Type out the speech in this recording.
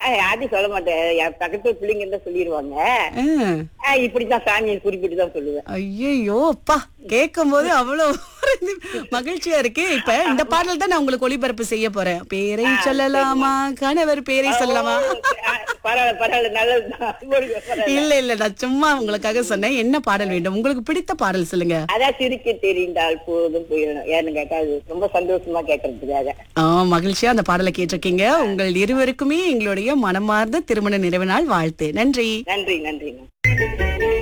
யாரையும் சொல்ல மாட்டேன் என் பக்கத்து பிள்ளைங்க இருந்தா சொல்லிடுவாங்க ஆ. ஆ, இப்படித்தான் சாமியை குறிப்பிட்டு தான் சொல்லுவேன் ஐயையோ அப்பா கேட்கும் போது அவ்வளவு ஒரு இது மகிழ்ச்சியா இருக்கு இப்ப இந்த பாடல் தான் நான் உங்களுக்கு ஒளிபரப்பு செய்ய போறேன் பேரை சொல்லலாமா கணவர் பேரை சொல்லலாமா ஆ, பரவாயில்ல பரவாயில்ல நல்லதுதான் போடுங்க, பரவாயில்ல. இல்ல இல்ல நான் சும்மா உங்களுக்காக சொன்னேன் என்ன பாடல் வேண்டும் உங்களுக்கு பிடித்த பாடல் சொல்லுங்க அதான் சிரிக்க தெரிந்தால் போதும் போயிடணும் ஏன்னு கேட்டா அது ரொம்ப சந்தோஷமா கேட்கறதுக்காக ஆ மகிழ்ச்சியா அந்த பாடலை கேட்டிருக்கீங்க உங்கள் இருவருக்குமே எங்களுடைய மனமார்ந்த திருமண நிறைவு நாள் வாழ்த்து நன்றி நன்றி நன்றிங்க